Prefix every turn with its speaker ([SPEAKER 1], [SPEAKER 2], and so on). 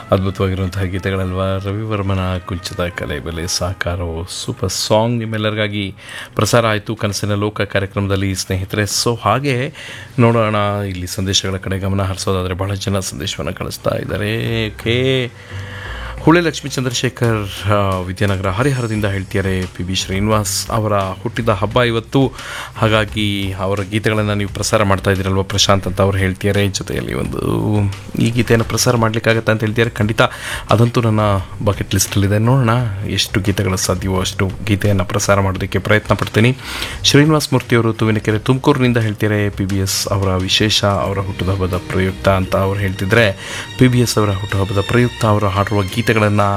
[SPEAKER 1] ಅದ್ಭುತವಾಗಿರುವಂತಹ ಗೀತೆಗಳಲ್ವಾ ರವಿವರ್ಮನ ಕುಂಚದ ಕಲೆ ಬೆಲೆ ಸಾಕಾರವು super song ನಿಮ್ಮೆಲ್ಲರಿಗಾಗಿ ಪ್ರಸಾರ ಆಯಿತು ಕನಸಿನ ಲೋಕ ಕಾರ್ಯಕ್ರಮದಲ್ಲಿ ಸ್ನೇಹಿತರೆ ಸೊ ಹಾಗೆ ನೋಡೋಣ ಇಲ್ಲಿ ಸಂದೇಶಗಳ ಕಡೆ ಗಮನ ಹರಿಸೋದಾದರೆ ಬಹಳ ಜನ ಸಂದೇಶವನ್ನು ಕಳಿಸ್ತಾ ಇದ್ದಾರೆ ಕೆ ಹುಳೆ ಲಕ್ಷ್ಮೀ ಚಂದ್ರಶೇಖರ್ ಆ, ವಿದ್ಯಾನಗರ ಹರಿಹರದಿಂದ ಹೇಳ್ತಿದ್ದಾರೆ ಪಿ ಬಿ ಶ್ರೀನಿವಾಸ್ ಅವರ ಹುಟ್ಟಿದ ಹಬ್ಬ ಇವತ್ತು ಹಾಗಾಗಿ ಅವರ ಗೀತೆಗಳನ್ನು ನೀವು ಪ್ರಸಾರ ಮಾಡ್ತಾ ಇದ್ದೀರಲ್ವ ಪ್ರಶಾಂತ್ ಅಂತ ಅವ್ರು ಹೇಳ್ತಿದ್ದಾರೆ ಜೊತೆಯಲ್ಲಿ ಒಂದು ಈ ಗೀತೆಯನ್ನು ಪ್ರಸಾರ ಮಾಡಲಿಕ್ಕಾಗತ್ತೆ ಅಂತ ಹೇಳ್ತಿದ್ದಾರೆ ಖಂಡಿತ ಅದಂತೂ ನನ್ನ ಬಕೆಟ್ ಲಿಸ್ಟಲ್ಲಿದೆ ನೋಡೋಣ ಎಷ್ಟು ಗೀತೆಗಳು ಸಾಧ್ಯವೋ ಅಷ್ಟು ಗೀತೆಯನ್ನು ಪ್ರಸಾರ ಮಾಡೋದಕ್ಕೆ ಪ್ರಯತ್ನ ಪಡ್ತೀನಿ ಶ್ರೀನಿವಾಸ್ ಮೂರ್ತಿಯವರು ತುವಿನಕೆರೆ ತುಮಕೂರಿನಿಂದ ಹೇಳ್ತಿದ್ದಾರೆ ಪಿ ಬಿ ಎಸ್ ಅವರ ವಿಶೇಷ ಅವರ ಹುಟ್ಟುಹಬ್ಬದ ಪ್ರಯುಕ್ತ ಅಂತ ಅವ್ರು ಹೇಳ್ತಿದ್ರೆ ಪಿ ಬಿ ಎಸ್ ಅವರ ಹುಟ್ಟುಹಬ್ಬದ ಪ್ರಯುಕ್ತ ಅವರು ಹಾಡುವ ಗೀತೆಗಳನ್ನು